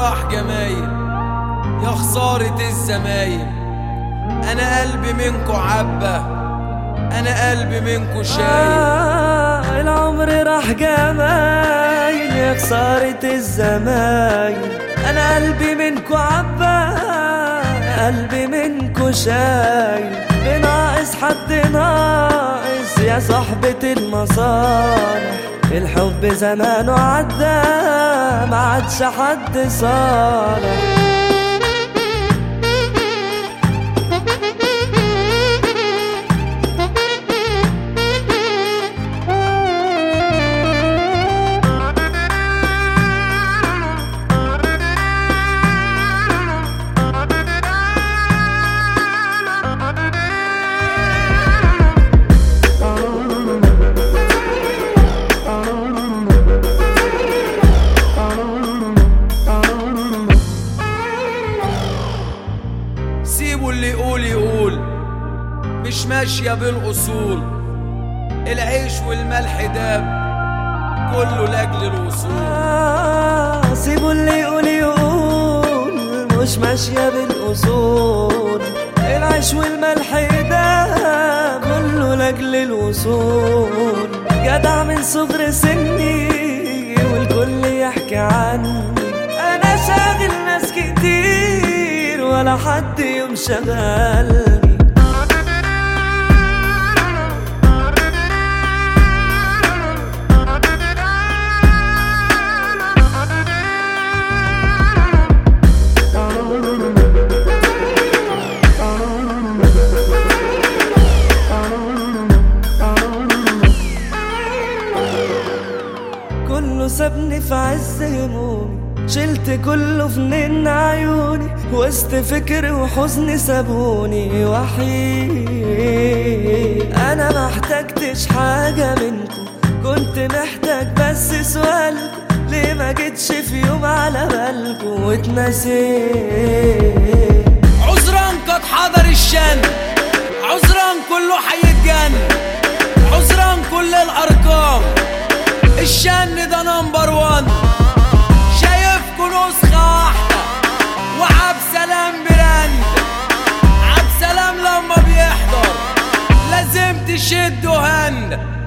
راح جمايل يا خسارة الزمايل أنا قلبي منكو عبة أنا قلبي منكو شايل آه العمر راح جمايل يا خسارة الزمايل أنا قلبي منكو عبا قلبي منكو شايل بناقص حد ناقص يا صحبة المصالح الحب زمانه عدى ما عادش حد صالح سيبوا اللي يقول يقول مش ماشية بالأصول العيش والملح داب كله لأجل الوصول آه سيبوا اللي يقول يقول مش ماشية بالأصول العيش والملح ده كله لأجل الوصول جدع من صغر سني والكل يحكي عني أنا شاغل ناس كتير ولا حد يوم شغلني كله سابني في عز همومي شلت كله في نن عيوني وسط فكر وحزن سابوني وحيد انا ما احتجتش حاجة منكم كنت محتاج بس سؤالكم ليه ما جيتش في يوم على بالكم واتنسيت عذرا قد حضر الشن عذرا كله حيتجن عذرا كل الأرقام الشن ده نمبر وان شايفكوا نسخة واحدة وعب سلام براند عب سلام لما بيحضر لازم تشدوا هند